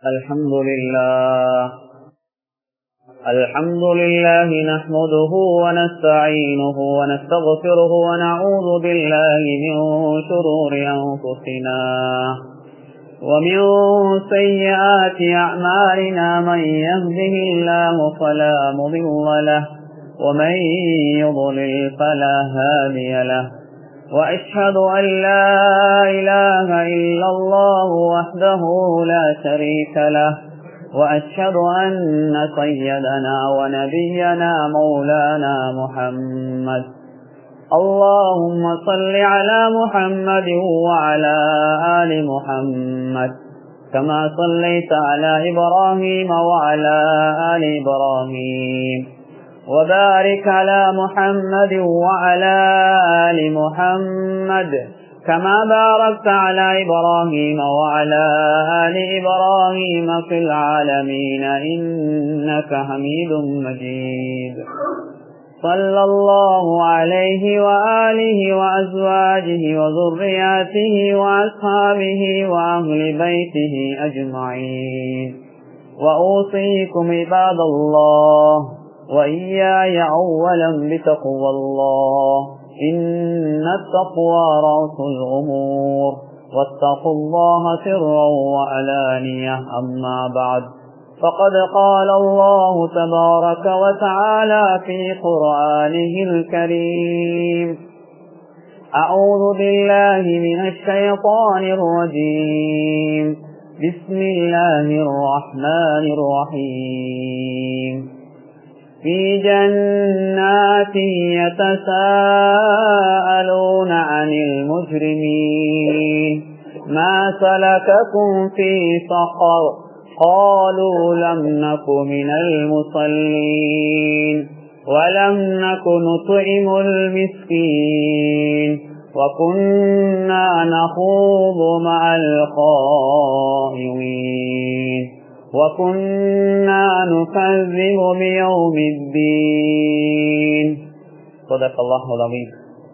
الحمد لله الحمد لله نحمده ونستعينه ونستغفره ونعوذ بالله من شرور أنفسنا ومن سيئات أعمالنا من يهده الله فلا مضل له ومن يضلل فلا هادي له وأشهد أن لا إله إلا الله وحده لا شريك له وأشهد أن سيدنا ونبينا مولانا محمد اللهم صل على محمد وعلى آل محمد كما صليت على إبراهيم وعلى آل إبراهيم وبارك على محمد وعلى آل محمد كما باركت على إبراهيم وعلى آل إبراهيم في العالمين إنك حميد مجيد صلى الله عليه وآله وأزواجه وذرياته وأصحابه وأهل بيته أجمعين وأوصيكم عباد الله وإياي أولا بتقوى الله إن التقوى رأس الأمور واتقوا الله سرا وعلانية أما بعد فقد قال الله تبارك وتعالى في قرآنه الكريم أعوذ بالله من الشيطان الرجيم بسم الله الرحمن الرحيم في جنات يتساءلون عن المجرمين ما سلككم في سقر قالوا لم نك من المصلين ولم نك نطعم المسكين وكنا نخوض مع الخائمين وكنا نكذب بيوم الدين صدق الله العظيم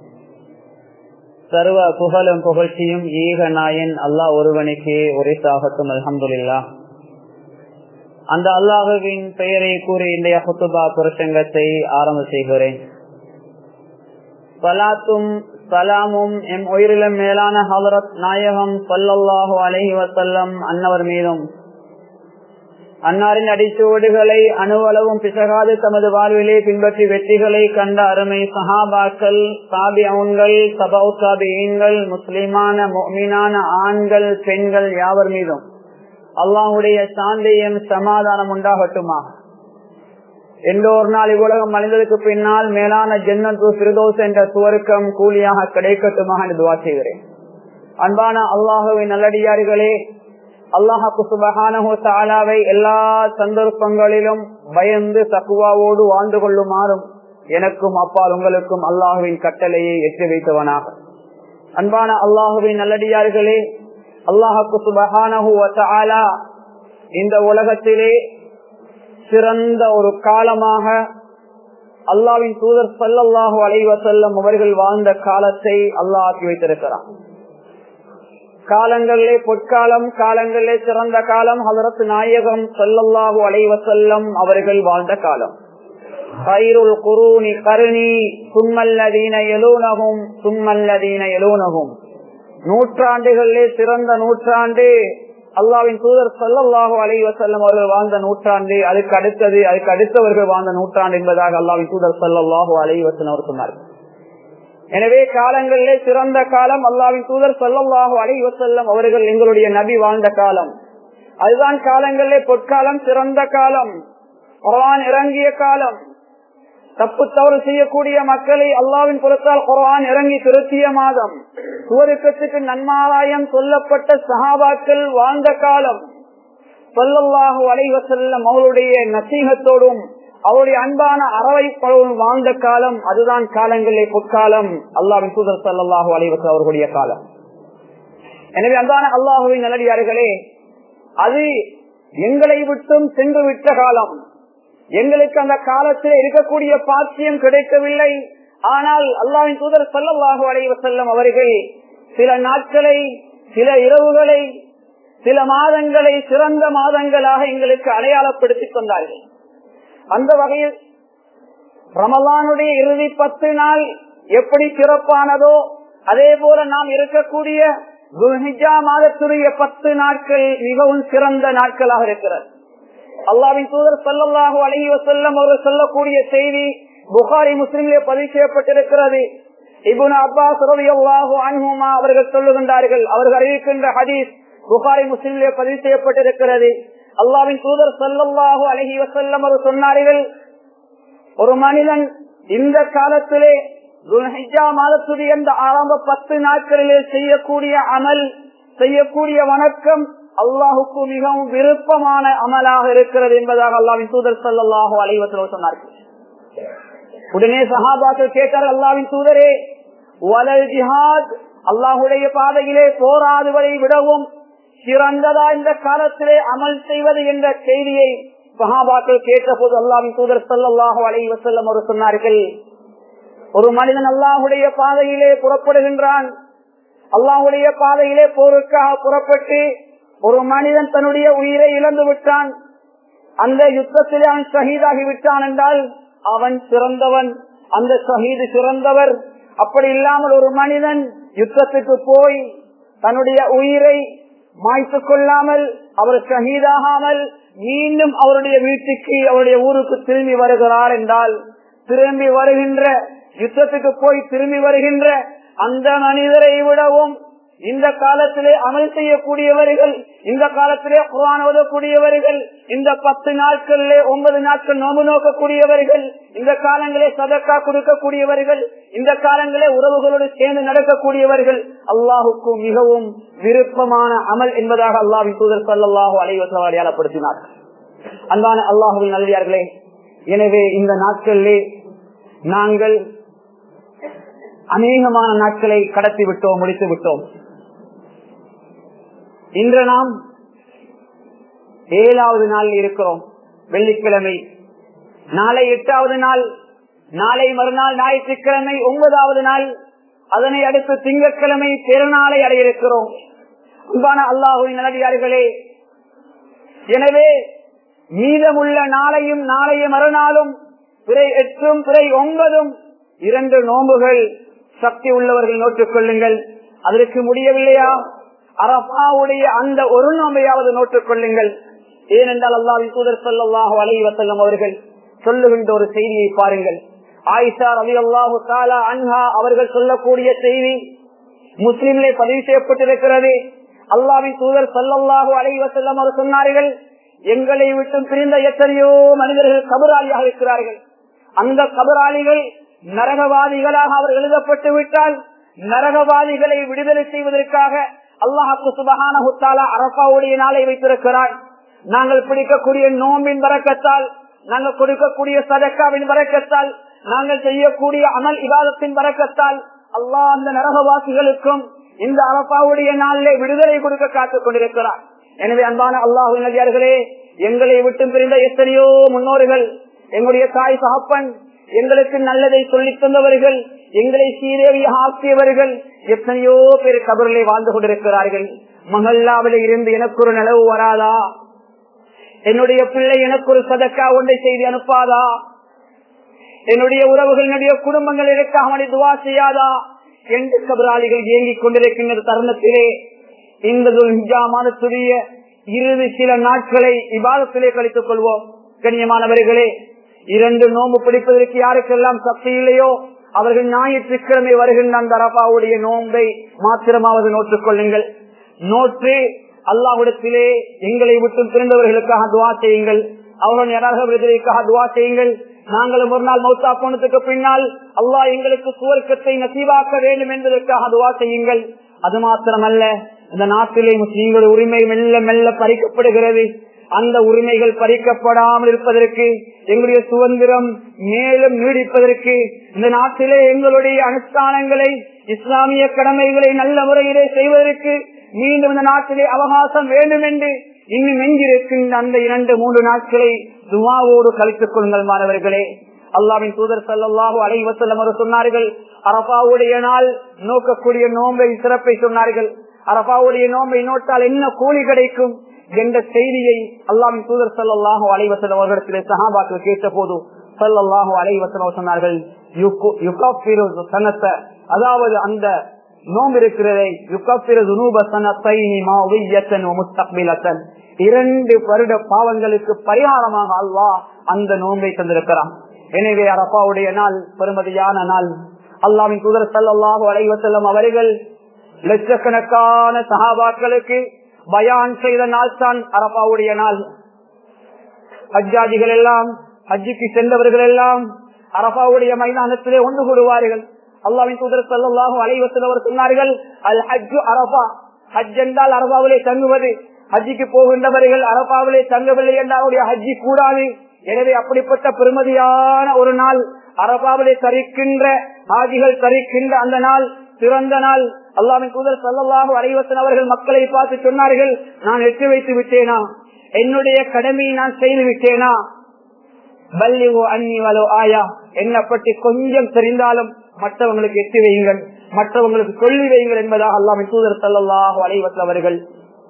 சர்வ புகழும் புகழ்ச்சியும் ஈக நாயன் அல்லாஹ் ஒருவனுக்கே உரைத்தாகட்டும் அல்ஹம்துல்லா அந்த அல்லாஹுவின் பெயரை கூறி இன்றைய குத்துபா புரட்சங்கத்தை ஆரம்ப செய்கிறேன் சலாத்தும் சலாமும் எம் உயிரிலும் மேலான ஹலரத் நாயகம் சொல்லல்லாஹு அலஹி வசல்லம் அன்னவர் மீதும் அன்னாரின் அடிச்சுவடுகளை அணுவளவும் பிசகாது தமது வாழ்விலே பின்பற்றி வெற்றிகளை கண்ட அருமை சஹாபாக்கள் சாபியவுன்கள் சபவு சாபியன்கள் முஸ்லிமான மீனான ஆண்கள் பெண்கள் யாவர் மீதும் அல்லாஹுடைய சாந்தியம் சமாதானம் உண்டாகட்டுமா எந்தோர் நாள் இவ்வுலகம் மனிதனுக்கு பின்னால் மேலான ஜென்னத்து சிறுதோஸ் என்ற சுவருக்கம் கூலியாக கிடைக்கட்டுமாக என்று துவா செய்கிறேன் அன்பான அல்லாஹுவின் நல்லடியார்களே அல்லாஹாக்கு சுபகானஹோ தாலாவை எல்லா சந்தர்ப்பங்களிலும் பயந்து தக்குவாவோடு வாழ்ந்து கொள்ளுமாறும் எனக்கும் அப்பால் உங்களுக்கும் அல்லாஹுவின் கட்டளையை எட்டி வைத்தவனாக அன்பான அல்லாஹுவின் நல்லடியார்களே அல்லாஹாக்கு சுபகானஹு தாலா இந்த உலகத்திலே சிறந்த ஒரு காலமாக அல்லாவின் தூதர் சல்லல்லாஹு அலைவசல்லம் அவர்கள் வாழ்ந்த காலத்தை அல்லாஹ் ஆக்கி வைத்திருக்கிறான் காலங்களிலே பொற்காலம் காலங்களிலே சிறந்த காலம் ஹலரத் நாயகம் சொல்லல்லாஹு அலைவசல்லம் அவர்கள் வாழ்ந்த காலம் கயிறுல் குருணி கருணி சும்மல்லதீன எழுனகும் சும்மல்லதீன எழுனகும் நூற்றாண்டுகளிலே சிறந்த நூற்றாண்டு அல்லாவின் தூதர் சொல்லல்லாஹு அலைவசல்லம் அவர்கள் வாழ்ந்த நூற்றாண்டு அதுக்கு அடுத்தது அதுக்கு அடுத்தவர்கள் வாழ்ந்த நூற்றாண்டு என்பதாக அல்லாவின் தூதர் சொல்லல்லாஹு அலைவசன் அவர் சொன்னார்கள் எனவே காலங்களிலே சிறந்த காலம் அல்லாவின் தூதர் சொல்லல்லாஹு அலைவசல்லம் அவர்கள் எங்களுடைய நபி வாழ்ந்த காலம் அதுதான் காலங்களிலே பொற்காலம் சிறந்த காலம் குரான் இறங்கிய காலம் தப்பு தவறு செய்யக்கூடிய மக்களை அல்லாவின் புறத்தால் குரான் இறங்கி திருத்திய மாதம் சுவருக்கத்துக்கு நன்மாராயம் சொல்லப்பட்ட சகாபாக்கள் வாழ்ந்த காலம் சொல்லல்லாஹு அலைவசல்லம் அவருடைய நசீகத்தோடும் அவருடைய அன்பான அறவைப்பழவும் வாழ்ந்த காலம் அதுதான் காலங்களே பொற்காலம் அல்லாவின் தூதர் சல்லாஹூ அலைவசல் அவர்களுடைய காலம் எனவே அன்பான அல்லாஹுவின் நல்லடியார்களே அது எங்களை விட்டும் சென்று விட்ட காலம் எங்களுக்கு அந்த காலத்தில் இருக்கக்கூடிய பாக்கியம் கிடைக்கவில்லை ஆனால் அல்லாவின் தூதர் சல்லல்லாஹு அலைவசல்லம் அவர்கள் சில நாட்களை சில இரவுகளை சில மாதங்களை சிறந்த மாதங்களாக எங்களுக்கு அடையாளப்படுத்தி தந்தார்கள் அந்த வகையில் ரமலானுடைய இறுதி பத்து நாள் எப்படி சிறப்பானதோ அதே போல நாம் இருக்கக்கூடிய துல்ஹிஜா மாதத்துடைய பத்து நாட்கள் மிகவும் சிறந்த நாட்களாக இருக்கிறது அல்லாவின் தூதர் சல்லல்லாஹு அலைஹி வஸல்லம் அவர்கள் சொல்லக்கூடிய செய்தி புகாரி முஸ்லிமிலே பதிவு செய்யப்பட்டிருக்கிறது இபுன் அப்பாஸ் ரலியல்லாஹு அன்ஹுமா அவர்கள் சொல்லுகின்றார்கள் அவர்கள் அறிவிக்கின்ற ஹதீஸ் புகாரி முஸ்லிமிலே பதிவு செய்யப்பட்டிருக்கிறது அல்லாவின் தூதர் சல்லல்லாஹு அலைஹி வஸல்லம் அவர்கள் சொன்னார்கள் ஒரு மனிதன் இந்த காலத்திலே துல்ஹிஜா மாதத்துடைய இந்த ஆரம்ப பத்து நாட்களிலே செய்யக்கூடிய அமல் செய்யக்கூடிய வணக்கம் அல்லாஹுக்கு மிகவும் விருப்பமான அமலாக இருக்கிறது என்பதாக அல்லாவின் தூதர் சல்லாஹு அலைவத்தில் சொன்னார்கள் உடனே சஹாபாக்கள் கேட்டார் அல்லாவின் தூதரே வலல் ஜிஹாத் அல்லாஹுடைய பாதையிலே போராடுவதை விடவும் சிறந்ததா இந்த காலத்திலே அமல் செய்வது என்ற செய்தியை சஹாபாக்கள் கேட்ட போது அல்லாவின் தூதர் சல்லாஹு அலை வசல்லம் அவர் சொன்னார்கள் ஒரு மனிதன் அல்லாஹுடைய பாதையிலே புறப்படுகின்றான் அல்லாஹுடைய பாதையிலே போருக்காக புறப்பட்டு ஒரு மனிதன் தன்னுடைய உயிரை இழந்து விட்டான் அந்த யுத்தத்திலே அவன் ஷஹீதாகி விட்டான் என்றால் அவன் சிறந்தவன் அந்த ஷஹீது சிறந்தவர் அப்படி இல்லாமல் ஒரு மனிதன் யுத்தத்துக்கு போய் தன்னுடைய உயிரை மாய்த்து கொள்ளாமல் அவர் ஷஹீதாகாமல் மீண்டும் அவருடைய வீட்டுக்கு அவருடைய ஊருக்கு திரும்பி வருகிறார் என்றால் திரும்பி வருகின்ற யுத்தத்துக்கு போய் திரும்பி வருகின்ற அந்த மனிதரை விடவும் இந்த காலத்திலே அமல் செய்யக்கூடியவர்கள் இந்த காலத்திலே குரான் ஓதக்கூடியவர்கள் இந்த பத்து நாட்களிலே ஒன்பது நாட்கள் நோம்பு நோக்கக்கூடியவர்கள் இந்த காலங்களே சதக்கா கொடுக்கக்கூடியவர்கள் இந்த காலங்களே உறவுகளோடு சேர்ந்து நடக்கக்கூடியவர்கள் அல்லாஹுக்கு மிகவும் விருப்பமான அமல் என்பதாக அல்லாவின் தூதர் சல்லாஹூ அலைவசம் அடையாளப்படுத்தினார் அன்பான அல்லாஹுவின் நல்லியார்களே எனவே இந்த நாட்களிலே நாங்கள் அநேகமான நாட்களை கடத்தி விட்டோம் முடித்து விட்டோம் இன்று நாம் ஏழாவது நாள் இருக்கிறோம் வெள்ளிக்கிழமை நாளை எட்டாவது நாள் நாளை மறுநாள் ஞாயிற்றுக்கிழமை ஒன்பதாவது நாள் அதனை அடுத்து திங்கட்கிழமை பெருநாளை அடைய இருக்கிறோம் அன்பான அல்லாஹுவின் நல்லடியார்களே எனவே மீதமுள்ள நாளையும் நாளைய மறுநாளும் பிறை எட்டும் பிறை ஒன்பதும் இரண்டு நோம்புகள் சக்தி உள்ளவர்கள் நோட்டுக் கொள்ளுங்கள் அதற்கு முடியவில்லையா அரபாவுடைய அந்த ஒரு நோம்பையாவது நோட்டுக் கொள்ளுங்கள் ஏனென்றால் அல்லாவின் தூதர் சொல்லாஹு அலைவசல்லம் அவர்கள் சொல்லுகின்ற ஒரு செய்தியை பாருங்கள் ஆயிஷா ரவி அல்லாஹு தாலா அன்ஹா அவர்கள் சொல்லக்கூடிய செய்தி முஸ்லிம்லே பதிவு செய்யப்பட்டிருக்கிறது அல்லாவின் தூதர் சொல்லல்லாஹு அலைவசல்லம் அவர் சொன்னார்கள் எங்களை விட்டு பிரிந்த எத்தனையோ மனிதர்கள் கபராளியாக இருக்கிறார்கள் அந்த கபராளிகள் நரகவாதிகளாக அவர் எழுதப்பட்டு விட்டால் நரகவாதிகளை விடுதலை செய்வதற்காக அல்லாஹாக்கு சுபகான ஹுத்தாலா அரப்பாவுடைய நாளை வைத்திருக்கிறார் நாங்கள் பிடிக்கக்கூடிய நோம்பின் வரக்கத்தால் நாங்கள் கொடுக்கக்கூடிய சதக்காவின் வரக்கத்தால் நாங்கள் செய்யக்கூடிய அமல் இவாதத்தின் வரக்கத்தால் அல்லாஹ் அந்த நரகவாசிகளுக்கும் இந்த அரப்பாவுடைய நாளிலே விடுதலை கொடுக்க காத்துக் கொண்டிருக்கிறார் எனவே அன்பான அல்லாஹு நதியார்களே எங்களை விட்டு பிரிந்த எத்தனையோ முன்னோர்கள் எங்களுடைய தாய் சகப்பன் எங்களுக்கு நல்லதை சொல்லி தந்தவர்கள் எங்களை சீரேவி ஆக்கியவர்கள் எத்தனையோ பேர் கபரிலே வாழ்ந்து கொண்டிருக்கிறார்கள் மகல்லாவில இருந்து எனக்கு ஒரு நிலவு வராதா என்னுடைய பிள்ளை எனக்கு ஒரு சதக்கா ஒன்றை செய்து அனுப்பாதா என்னுடைய உறவுகள் என்னுடைய குடும்பங்கள் எனக்காக அவனை துவா செய்யாதா என்று கபராளிகள் இயங்கிக் கொண்டிருக்கின்ற தருணத்திலே இந்த மாதத்துடைய இறுதி சில நாட்களை விவாதத்திலே கழித்துக் கொள்வோம் கண்ணியமானவர்களே இரண்டு நோம்பு பிடிப்பதற்கு யாருக்கெல்லாம் சக்தி இல்லையோ அவர்கள் ஞாயிற்றுக்கிழமை வருகின்ற அந்த அரபாவுடைய நோன்பை மாத்திரமாவது நோற்றுக் கொள்ளுங்கள் நோற்று அல்லாவிடத்திலே எங்களை விட்டு பிறந்தவர்களுக்காக துவா செய்யுங்கள் அவர்கள் நரக விடுதலைக்காக துவா செய்யுங்கள் நாங்களும் ஒரு நாள் மௌத்தா போனதுக்கு பின்னால் அல்லாஹ் எங்களுக்கு சுவர்க்கத்தை நசீவாக்க வேண்டும் என்பதற்காக துவா செய்யுங்கள் அது மாத்திரமல்ல இந்த நாட்டிலே முஸ்லீம்கள் உரிமை மெல்ல மெல்ல பறிக்கப்படுகிறது அந்த உரிமைகள் பறிக்கப்படாமல் இருப்பதற்கு எங்களுடைய சுதந்திரம் மேலும் நீடிப்பதற்கு இந்த நாட்டிலே எங்களுடைய அனுஷ்டானங்களை இஸ்லாமிய கடமைகளை நல்ல முறையிலே செய்வதற்கு மீண்டும் இந்த நாட்டிலே அவகாசம் வேண்டும் என்று இன்னும் எங்கிருக்கின்ற அந்த இரண்டு மூன்று நாட்களை துவாவோடு கழித்துக் கொள்ளுங்கள் மாணவர்களே அல்லாவின் தூதர் சல்லாஹூ அலைவசல்லம் அவர் சொன்னார்கள் அரபாவுடைய நாள் நோக்கக்கூடிய நோம்பை சிறப்பை சொன்னார்கள் அரபாவுடைய நோம்பை நோட்டால் என்ன கூலி கிடைக்கும் என்ற செய்தியை அல்லாமின் தூதர் சல்லாஹு அலைவசன் அவர்களிடத்திலே சஹாபாக்கள் கேட்ட போது சல்லாஹு அலைவசன் சொன்னார்கள் அதாவது அந்த நோம்பு இருக்கிறதை இரண்டு வருட பாவங்களுக்கு பரிகாரமாக அல்லாஹ் அந்த நோன்பை தந்திருக்கிறான் எனவே அரப்பாவுடைய நாள் பெருமதியான நாள் அல்லாவின் தூதர் சல்லாஹு அலைவசல்லம் அவர்கள் லட்சக்கணக்கான சகாபாக்களுக்கு பயான் செய்த நாள் தான் அரப்பாவுடைய நாள் ஹஜ்ஜாஜிகள் எல்லாம் ஹஜ்ஜுக்கு சென்றவர்கள் எல்லாம் அரபாவுடைய மைதானத்திலே ஒன்று கூடுவார்கள் அல்லாவின் தூதர் சல்லாஹூ அலைவசல் அவர் சொன்னார்கள் அல் ஹஜ்ஜு அரபா ஹஜ் என்றால் அரபாவிலே தங்குவது ஹஜ்ஜிக்கு போகின்றவர்கள் அரபாவிலே தங்கவில்லை என்றால் ஹஜ்ஜி கூடாது எனவே அப்படிப்பட்ட பெருமதியான ஒரு நாள் அரபாவிலே தரிக்கின்ற ஹாஜிகள் தரிக்கின்ற அந்த நாள் சிறந்த நாள் அல்லாவின் தூதர் சல்லாஹூ அலைவசன் அவர்கள் மக்களை பார்த்து சொன்னார்கள் நான் எட்டு வைத்து விட்டேனா என்னுடைய கடமையை நான் செய்து விட்டேனா பல்லிவோ அந்நிவலோ ஆயா என்ன பற்றி கொஞ்சம் தெரிந்தாலும் மற்றவங்களுக்கு எட்டு வையுங்கள் மற்றவங்களுக்கு சொல்லி வையுங்கள் என்பதாக அல்லாமின் தூதர் சல்லாஹூ அலைவசல் அவர்கள்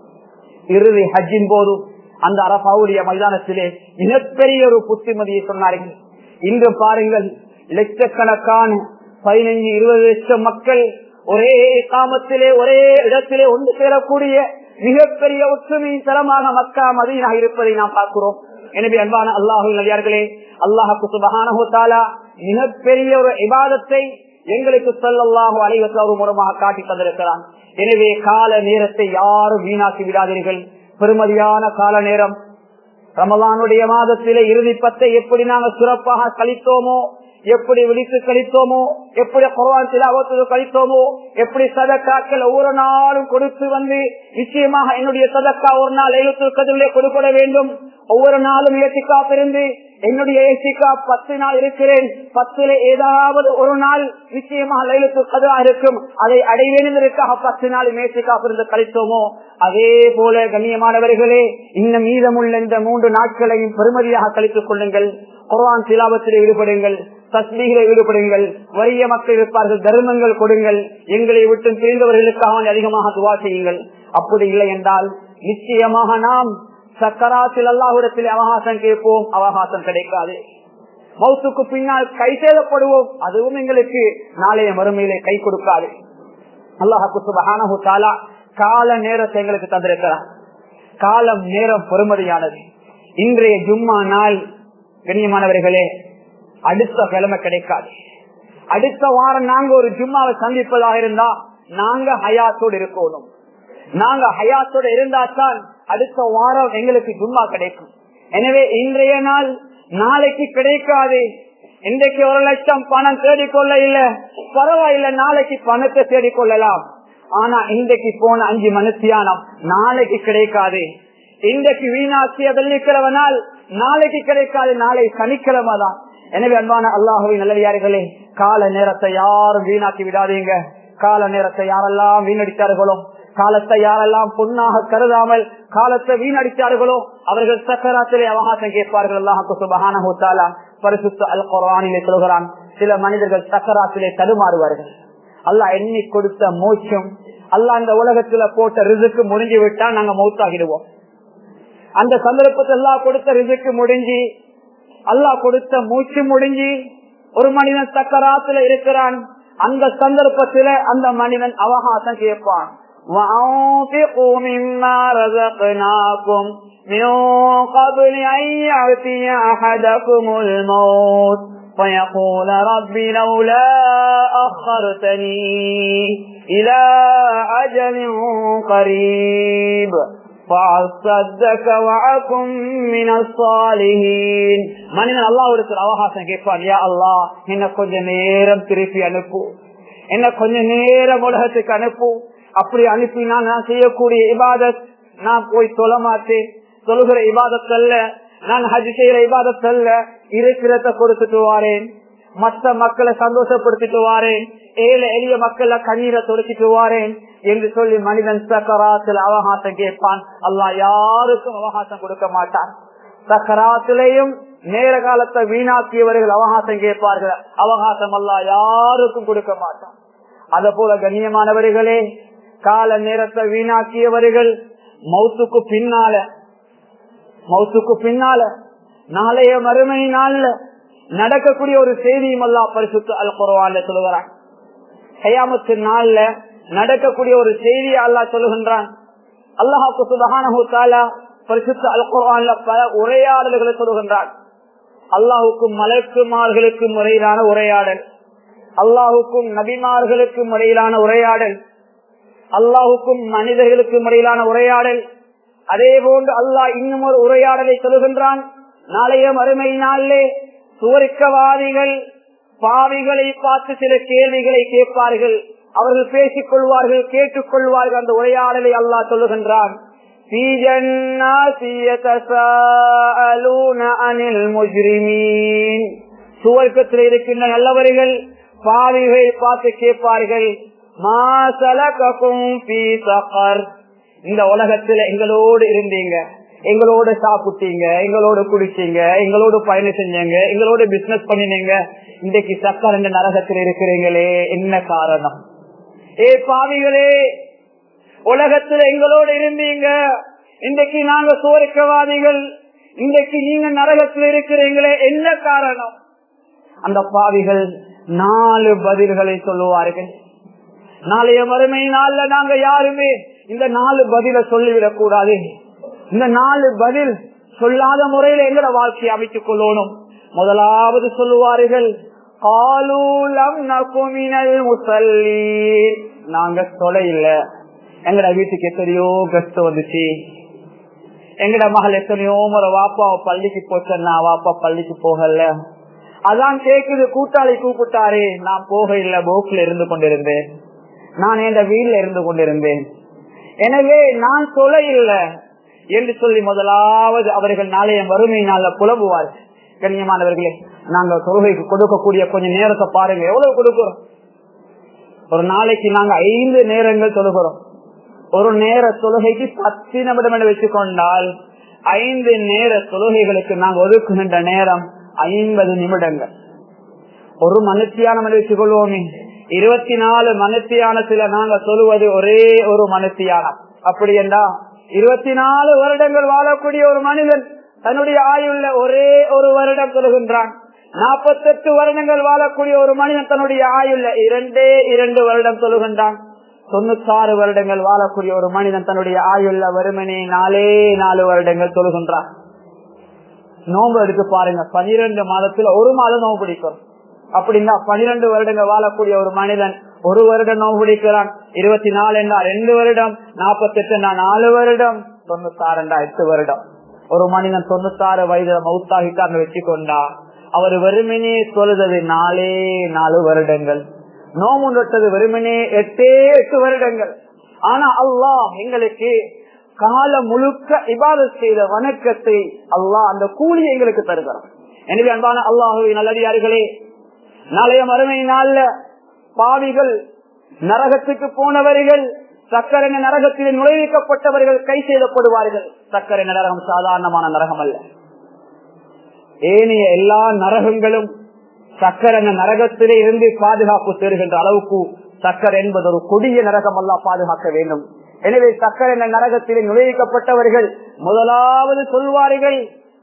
இறுதி ஹஜ்ஜின் போது அந்த அரபாவுடைய மைதானத்திலே மிகப்பெரிய ஒரு புத்திமதியை சொன்னார்கள் இன்று பாருங்கள் லட்சக்கணக்கான பதினைஞ்சு இருபது லட்சம் மக்கள் ஒரே காமத்திலே ஒரே இடத்திலே ஒன்று சேரக்கூடிய மிகப்பெரிய ஒற்றுமையின் தரமாக மக்கா மதீனா இருப்பதை நாம் பார்க்கிறோம் எனவே அன்பான அல்லாஹு நடிகார்களே அல்லாஹுக்கு சுபகானா மிகப்பெரிய ஒரு இபாதத்தை எங்களுக்கு சொல்லல்லாஹு அலைவசு மூலமாக காட்டி தந்திருக்கிறான் எனவே கால நேரத்தை யாரும் வீணாக்கி விடாதீர்கள் பெருமதியான கால நேரம் ரமலானுடைய மாதத்திலே இறுதி பத்தை எப்படி நாங்கள் சிறப்பாக கழித்தோமோ எப்படி விழித்து கழித்தோமோ எப்படி குரவான் சிலாவத்து கழித்தோமோ எப்படி சதக்காக்கள் ஒவ்வொரு நாளும் கொடுத்து வந்து நிச்சயமாக என்னுடைய சதக்கா ஒரு நாள் எழுத்து கதிலே கொடுக்கப்பட வேண்டும் ஒவ்வொரு நாளும் ஏசிக்கா பிறந்து என்னுடைய ஏசிக்கா பத்து நாள் இருக்கிறேன் பத்துல ஏதாவது ஒரு நாள் நிச்சயமாக லைலத்து கதா இருக்கும் அதை அடைவேன் என்பதற்காக பத்து நாள் மேசிக்கா பிறந்து கழித்தோமோ அதே போல கண்ணியமானவர்களே இன்னும் மீதமுள்ள இந்த மூன்று நாட்களையும் பெருமதியாக கழித்துக் கொள்ளுங்கள் குர்ஆன் சிலாபத்தில் ஈடுபடுங்கள் தஸ்மீகளை ஈடுபடுங்கள் வறிய மக்கள் இருப்பார்கள் தர்மங்கள் கொடுங்கள் எங்களை விட்டு பிரிந்தவர்களுக்காக அதிகமாக துவா செய்யுங்கள் அப்படி இல்லை என்றால் நிச்சயமாக நாம் சக்கராத்தில் அல்லாஹுடத்தில் அவகாசம் கேட்போம் அவகாசம் கிடைக்காது மௌத்துக்கு பின்னால் கை சேதப்படுவோம் அதுவும் எங்களுக்கு நாளைய மறுமையிலே கை கொடுக்காது அல்லாஹு சுபஹானஹு தாலா கால நேரத்தை எங்களுக்கு தந்திருக்கிறார் காலம் நேரம் பொறுமதியானது இன்றைய ஜும்மா நாள் கண்ணியமானவர்களே அடுத்த கிழமை கிடைக்காது அடுத்த வாரம் நாங்க ஒரு ஜும்மாவை சந்திப்பதாக இருந்தா நாங்க ஹயாத்தோடு இருக்கணும் நாங்க ஹயாத்தோடு இருந்தா தான் அடுத்த வாரம் எங்களுக்கு ஜும்மா கிடைக்கும் எனவே இன்றைய நாள் நாளைக்கு கிடைக்காது இன்றைக்கு ஒரு லட்சம் பணம் தேடிக்கொள்ள இல்ல பரவாயில்ல நாளைக்கு பணத்தை தேடிக்கொள்ளலாம் ஆனா இன்றைக்கு போன அஞ்சு மனுஷியானம் நாளைக்கு கிடைக்காது இன்றைக்கு வீணாக்கிய வெள்ளிக்கிழவனால் நாளைக்கு கிடைக்காது நாளை சனிக்கிழமை தான் எனவே அன்பான அல்லாஹுவின் நல்லடியார்களே கால நேரத்தை யாரும் வீணாக்கி விடாதீங்க கால நேரத்தை யாரெல்லாம் வீணடித்தார்களோ காலத்தை யாரெல்லாம் பொன்னாக கருதாமல் காலத்தை வீணடித்தார்களோ அவர்கள் சக்கராத்திலே அவகாசம் கேட்பார்கள் அல்லாஹு சுபஹான பரிசுத்த அல் குரானிலே சொல்கிறான் சில மனிதர்கள் சக்கராத்திலே தடுமாறுவார்கள் அல்லாஹ் எண்ணி கொடுத்த மூச்சும் அல்லாஹ் அந்த உலகத்துல போட்ட ரிசுக்கு முடிஞ்சு விட்டா நாங்க மௌத்தாகிடுவோம் அந்த சந்தர்ப்பத்தில் எல்லாம் கொடுத்த ரிசுக்கு முடிஞ்சு அல்லாஹ் கொடுத்த மூச்சு முடிஞ்சு ஒரு மனிதன் சக்கராத்துல இருக்கிறான் அந்த சந்தர்ப்பத்தில அந்த மனிதன் அவகாசம் கேட்பான் وأنفقوا مما رزقناكم من قبل أن يأتي أحدكم الموت فيقول رب لولا أخرتني إلى أجل قريب فأصدك وأكن من الصالحين மனிதன் அல்லாஹ் ஒரு அவகாசம் கேட்பான் யா அல்லாஹ் என்ன கொஞ்ச நேரம் திருப்பி அனுப்பு என்ன கொஞ்ச நேரம் உலகத்துக்கு அனுப்பு அப்படி அனுப்பினா நான் செய்யக்கூடிய இபாதத் நான் போய் சொல்ல மாட்டேன் சொல்லுகிற இபாதத் அல்ல நான் ஹஜ் செய்யற இபாதத் அல்ல இருக்கிறத கொடுத்துட்டு வாரேன் மற்ற மக்களை சந்தோஷப்படுத்திட்டு வாரேன் ஏழை எளிய மக்கள் கண்ணீரை தொடுத்திட்டு வாரேன் என்று சொல்லி மனிதன் சக்கராத்தில் அவகாசம் கேட்பான் அல்லாஹ் யாருக்கும் அவகாசம் கொடுக்க மாட்டான் சக்கராத்திலையும் நேர காலத்தை வீணாக்கியவர்கள் அவகாசம் கேட்பார்கள் அவகாசம் அல்லாஹ் யாருக்கும் கொடுக்க மாட்டான் அத போல கண்ணியமானவர்களே கால நேரத்தை வீணாக்கியவர்கள் மௌத்துக்கு பின்னால மௌத்துக்கு பின்னால நாளைய மறுமை நாள்ல நடக்கக்கூடிய ஒரு செய்தியும் அல்லா பரிசுத்து அல் குரவான்ல சொல்லுகிறான் கயாமத்து நாள்ல நடக்கக்கூடிய ஒரு செய்தியை அல்லா சொல்லுகின்றான் அல்லாஹாக்கு சுபஹானஹு தாலா பரிசுத்த அல் குர்ஆன்ல பல உரையாடல்களை சொல்லுகின்றான் அல்லாஹுக்கும் மலக்குமார்களுக்கும் முறையிலான உரையாடல் அல்லாஹுக்கும் நபிமார்களுக்கும் முறையிலான உரையாடல் அல்லாஹுக்கும் மனிதர்களுக்கும் முறையிலான உரையாடல் அதே போன்று அல்லாஹ் இன்னும் ஒரு உரையாடலை சொல்லுகின்றான் நாளைய மறுமை நாளிலே சுவரிக்கவாதிகள் பாவிகளை பார்த்து சில கேள்விகளை கேட்பார்கள் அவர்கள் பேசிக் கொள்வார்கள் கேட்டுக் கொள்வார்கள் அந்த உரையாடலை அல்லாஹ் சொல்லுகின்றான் في جنات يتساءلون عن المجرمين சுவர்க்கத்தில் இருக்கின்ற நல்லவர்கள் பாவிகளை பார்த்து கேட்பார்கள் இந்த உலகத்துல எங்களோடு இருந்தீங்க எங்களோட சாப்பிட்டீங்க எங்களோட குடிச்சீங்க எங்களோட பயணம் செஞ்சீங்க எங்களோட பிசினஸ் பண்ணினீங்க இன்றைக்கு சக்கர் என்ற நரகத்தில் இருக்கிறீங்களே என்ன காரணம் ஏ பாவிகளே உலகத்துல எங்களோட இருந்தீங்க இன்றைக்கு நாங்க சோரிக்கவாதிகள் இன்றைக்கு நீங்க நரகத்தில் இருக்கிறீங்களே என்ன காரணம் அந்த பாவிகள் நாலு பதில்களை சொல்லுவார்கள் நாளைய மறுமை நாள்ல நாங்க யாருமே இந்த நாலு பதில சொல்லிவிடக் கூடாது இந்த நாலு பதில் சொல்லாத முறையில எங்கட வாழ்க்கையை அமைத்துக் கொள்ளணும் முதலாவது சொல்லுவார்கள் காலூலம் நகுமினல் முசல்லி நாங்க தொலை இல்ல எங்கட வீட்டுக்கு எத்தனையோ கஷ்டம் வந்துச்சு எங்கட மகள் எத்தனையோ முறை வாப்பா பள்ளிக்கு போச்சா வாப்பா பள்ளிக்கு போகல அதான் கேக்குது கூட்டாளி கூப்பிட்டாரு நான் போக இல்ல போக்குல இருந்து கொண்டிருந்தேன் நான் என் வீட்டுல இருந்து கொண்டிருந்தேன் எனவே நான் சொல்ல இல்ல என்று சொல்லி முதலாவது அவர்கள் நாளைய வறுமை நாள புலம்புவார் கண்ணியமானவர்களே நாங்க தொழுகைக்கு கொடுக்கக்கூடிய கொஞ்சம் நேரத்தை பாருங்க எவ்வளவு கொடுக்கிறோம் ஒரு நாளைக்கு நாங்க ஐந்து நேரங்கள் தொழுகிறோம் ஒரு நேர தொழுகைக்கு பத்து நிமிடம் என்று வச்சுக்கொண்டால் ஐந்து நேர தொழுகைகளுக்கு நாங்க ஒதுக்குகின்ற நேரம் ஐம்பது நிமிடங்கள் ஒரு மனுத்தியானம் என்று வச்சுக்கொள்வோமே இருபத்தி நாலு மனுத்தியானத்துல நாங்க சொல்லுவது ஒரே ஒரு மனுத்தியானம் அப்படி என்றா இருபத்தி நாலு வருடங்கள் வாழக்கூடிய ஒரு மனிதன் தன்னுடைய ஆயுள்ள ஒரே ஒரு வருடம் சொல்லுகின்றான் நாற்பத்தெட்டு வருடங்கள் வாழக்கூடிய ஒரு மனிதன் தன்னுடைய ஆயுள்ள இரண்டே இரண்டு வருடம் சொல்லுகின்றான் தொண்ணூத்தாறு வருடங்கள் வாழக்கூடிய ஒரு மனிதன் தன்னுடைய ஆயுள்ள வருமனே நாலே நாலு வருடங்கள் சொல்லுகின்றான் நோம்பு எடுத்து பாருங்க பனிரெண்டு மாதத்துல ஒரு மாதம் நோம்பு பிடிக்கும் அப்படின்னா பனிரெண்டு வருடங்கள் வாழக்கூடிய ஒரு மனிதன் ஒரு வருடம் நோம்பு பிடிக்கிறான் இருபத்தி நாலு என்றா ரெண்டு வருடம் நாற்பத்தி எட்டு நாலு வருடம் தொண்ணூத்தாறுண்டா எட்டு வருடம் ஒரு மனிதன் தொண்ணூத்தாறு வயதுல மவுத்தாகிட்டார்னு வச்சுக்கொண்டா அவர் வெறுமனே சொல்லுறது நாலே நாலு வருடங்கள் நோம்பு நொட்டது வெறுமனே எட்டே எட்டு வருடங்கள் ஆனா அல்லாஹ் எங்களுக்கு காலம் முழுக்க இபாத செய்த வணக்கத்தை அல்லாஹ் அந்த கூலி எங்களுக்கு தருகிறான் எனவே அன்பான அல்லாஹுவை நல்லடியார்களே நாளைய மறுமை நாள்ல பாவிகள் நரகத்துக்கு போனவர்கள் சக்கரன நரகத்தில் நுழைவிக்கப்பட்டவர்கள் கை செய்தப்படுவார்கள் சக்கரன நரகம் சாதாரணமான நரகம் அல்ல ஏனைய எல்லா நரகங்களும் சக்கரன நரகத்திலே இருந்து பாதுகாப்பு பெறுகின்ற அளவுக்கு சக்கர் என்பது ஒரு கொடிய நரகம் அல்ல பாதுகாக்க வேண்டும் எனவே சக்கர என்ற நரகத்திலே நுழைவிக்கப்பட்டவர்கள் முதலாவது சொல்வார்கள்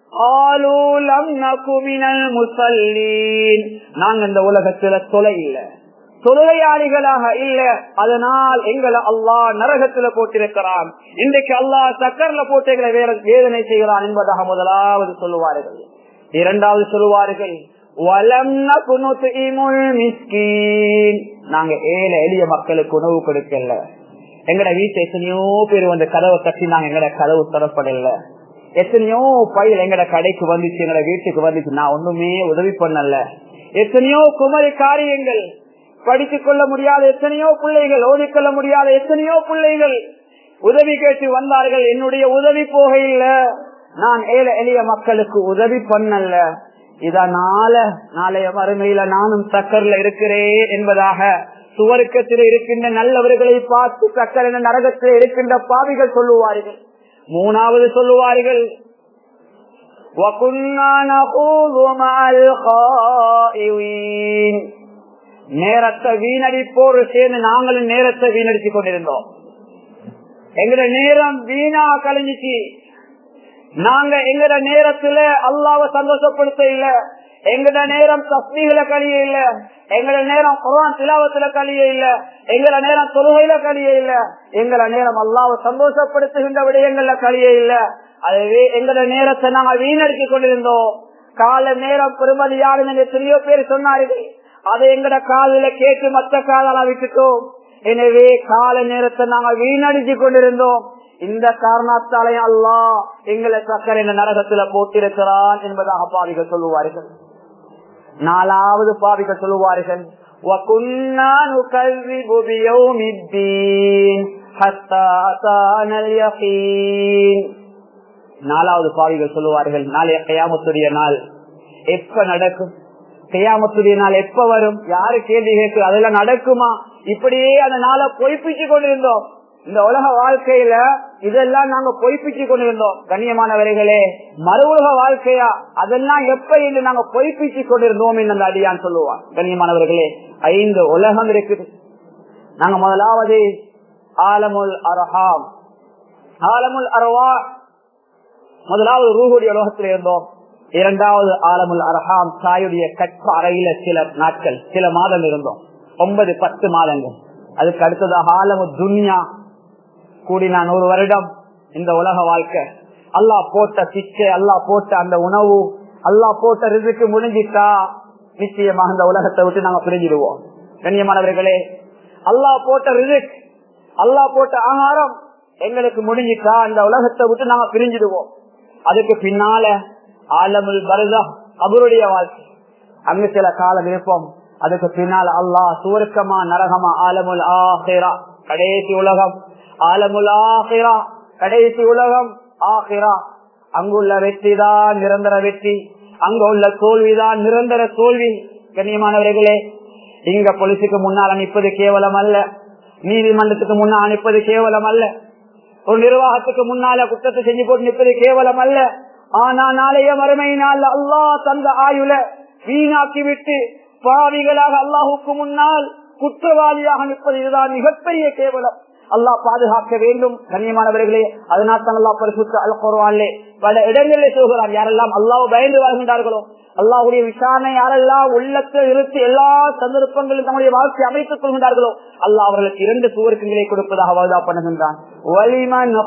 நாங்க இந்த உலகத்துல தொலை இல்ல தொழுகையாளிகளாக இல்ல அதனால் எங்களை அல்லாஹ் நரகத்துல போட்டிருக்கிறான் இன்றைக்கு அல்லாஹ் சக்கர்ல போட்டு எங்களை வேற வேதனை செய்கிறான் என்பதாக முதலாவது சொல்லுவார்கள் இரண்டாவது சொல்லுவார்கள் நாங்க ஏழை எளிய மக்களுக்கு உணவு கொடுக்கல எங்கட வீட்டு எத்தனையோ பேர் வந்து கதவை கட்டி நாங்க எங்கட கதவு தரப்படல எத்தனையோ பயில் எங்கட கடைக்கு வந்துச்சு எங்கட வீட்டுக்கு வந்துச்சு நான் ஒண்ணுமே உதவி பண்ணல எத்தனையோ குமரி காரியங்கள் படித்துக் கொள்ள முடியாத எத்தனையோ பிள்ளைகள் ஓடிக்கொள்ள முடியாத எத்தனையோ பிள்ளைகள் உதவி கேட்டு வந்தார்கள் என்னுடைய உதவி போக இல்ல நான் ஏழை எளிய மக்களுக்கு உதவி பண்ணல இதனால நாளைய மறுமையில நானும் சக்கர்ல இருக்கிறேன் என்பதாக சுவருக்கத்தில் இருக்கின்ற நல்லவர்களை பார்த்து சக்கர நரகத்தில் இருக்கின்ற பாவிகள் சொல்லுவார்கள் மூணாவது சொல்லுவார்கள் நேரத்தை வீணடிப்போடு சேர்ந்து நாங்களும் நேரத்தை வீணடித்துக் கொண்டிருந்தோம் எங்கட நேரம் வீணா கழிஞ்சிச்சு நாங்க எங்கட நேரத்துல அல்லாவ சந்தோஷப்படுத்த இல்ல எங்கட நேரம் தஸ்மீகள கழிய இல்ல எங்கட நேரம் குரான் திலாவத்துல கழிய இல்ல எங்கட நேரம் தொழுகையில கழிய இல்ல எங்கட நேரம் அல்லாவ சந்தோஷப்படுத்துகின்ற விடயங்கள்ல கழிய இல்ல அதுவே எங்கட நேரத்தை நாங்க வீணடித்துக் கொண்டிருந்தோம் கால நேரம் பெருமதியாரும் எத்தனையோ பேர் சொன்னார்கள் அதை எங்கட காலில கேட்டு மற்ற காலால விட்டுட்டோம் எனவே கால நேரத்தை நாங்க வீணடிச்சு கொண்டிருந்தோம் இந்த காரணத்தாலே அல்லா எங்களை சக்கர இந்த நரகத்துல போட்டிருக்கிறான் என்பதாக பாவிகள் சொல்லுவார்கள் நாலாவது பாவிகள் சொல்லுவார்கள் وَكُنَّا نُكَذِّبُ بِيَوْمِ الدِّينِ حَتَّى أَتَانَا الْيَقِينُ நாலாவது பாவிகள் சொல்லுவார்கள் நாளைய கையாமத்துடைய நாள் எப்ப நடக்கும் கையாமத்துடைய நாள் எப்ப வரும் யாரு கேள்வி கேட்கு அதெல்லாம் நடக்குமா இப்படியே அந்த நாளை பொய்ப்பிச்சு கொண்டிருந்தோம் இந்த உலக வாழ்க்கையில இதெல்லாம் நாங்க பொய்ப்பிச்சு கொண்டிருந்தோம் கண்ணியமானவர்களே மறு உலக வாழ்க்கையா அதெல்லாம் எப்ப என்று நாங்க பொய்ப்பிச்சு கொண்டிருந்தோம் என்று அந்த அடியான் சொல்லுவான் கண்ணியமானவர்களே ஐந்து உலகம் இருக்குது நாங்க முதலாவது ஆலமுல் அரஹாம் ஆலமுல் அரவா முதலாவது ரூஹுடைய உலகத்தில் இருந்தோம் இரண்டாவது ஆலமுல் அரஹாம் தாயுடைய கற்ப அறையில சில நாட்கள் சில மாதம் இருந்தோம் ஒன்பது பத்து மாதங்கள் அதுக்கு அடுத்ததாக ஆலமு துன்யா கூடினா நூறு வருடம் இந்த உலக வாழ்க்கை அல்லாஹ் போட்ட பிச்சை அல்லாஹ் போட்ட அந்த உணவு அல்லாஹ் போட்ட ரிசுக்கு முடிஞ்சிட்டா நிச்சயமாக இந்த உலகத்தை விட்டு நாங்க பிரிஞ்சிடுவோம் கண்ணியமானவர்களே அல்லாஹ் போட்ட ரிசுக் அல்லாஹ் போட்ட ஆகாரம் எங்களுக்கு முடிஞ்சிட்டா இந்த உலகத்தை விட்டு நாங்க பிரிஞ்சிடுவோம் அதுக்கு பின்னால ஆலமுல் பரதா அவருடைய வாழ்க்கை அங்கு சில காலம் இருப்போம் அதுக்கு பின்னால் அல்லாஹ் சுவர்க்கமா நரகமா ஆலமுல் ஆஹிரா கடைசி உலகம் ஆலமுல் ஆஹிரா கடைசி உலகம் ஆஹிரா அங்குள்ள வெற்றி தான் நிரந்தர வெற்றி அங்க உள்ள தோல்விதான் நிரந்தர தோல்வி கண்ணியமானவர்களே இங்க பொலிசுக்கு முன்னால் அனுப்பது கேவலம் அல்ல நீதிமன்றத்துக்கு முன்னால் அனுப்பது கேவலம் அல்ல ஒரு நிர்வாகத்துக்கு முன்னால குற்றத்தை செஞ்சு போட்டு நிற்பது கேவலம் அல்ல ஆனா நாளைய மறுமை நாள் அல்லாஹ் தந்த ஆயுள வீணாக்கி விட்டு பாவிகளாக அல்லாஹுக்கு முன்னால் குற்றவாளியாக நிற்பது இதுதான் மிகப்பெரிய கேவலம் அல்லாஹ் பாதுகாக்க வேண்டும் கண்ணியமானவர்களே அதனால் தான் அல்லாஹ் பரிசுத்த அல் குர்ஆனிலே பல இடங்களில் சொல்கிறார் யாரெல்லாம் அல்லாஹ் பயந்து வாழ்கின்றார்களோ அல்லாஹுடைய விசாரணை யாரெல்லாம் உள்ளத்தில் இருந்து எல்லா சந்தர்ப்பங்களிலும் தங்களுடைய வாழ்க்கை அமைத்துக் கொள்கின்றார்களோ அல்லாஹ் அவர்களுக்கு இரண்டு சுவர்க்கங்களை கொடுப்பதாக வாதா பண்ணுகின்றான் வலிமன்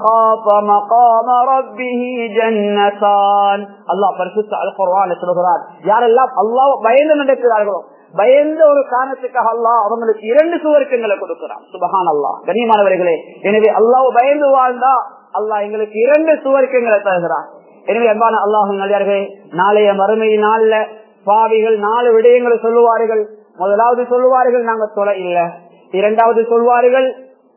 அல்லாஹ் பரிசுத்த அல் குர்ஆனிலே சொல்கிறார் யாரெல்லாம் அல்லாஹ் பயந்து நடக்கிறார்களோ பயந்த ஒரு காரணத்துக்காக அல்லாஹ் அவங்களுக்கு இரண்டு சுவர்க்கங்களை கொடுக்கிறான் சுபகான் அல்லாஹ் கண்ணியமானவர்களே எனவே அல்லாஹ் பயந்து வாழ்ந்தா அல்லாஹ் எங்களுக்கு இரண்டு சுவர்க்கங்களை தருகிறான் எனவே அன்பான அல்லாஹ் நல்லார்களே நாளைய மறுமை நாள்ல பாவிகள் நாலு விடயங்களை சொல்லுவார்கள் முதலாவது சொல்லுவார்கள் நாங்க தொலை இல்ல இரண்டாவது சொல்வார்கள்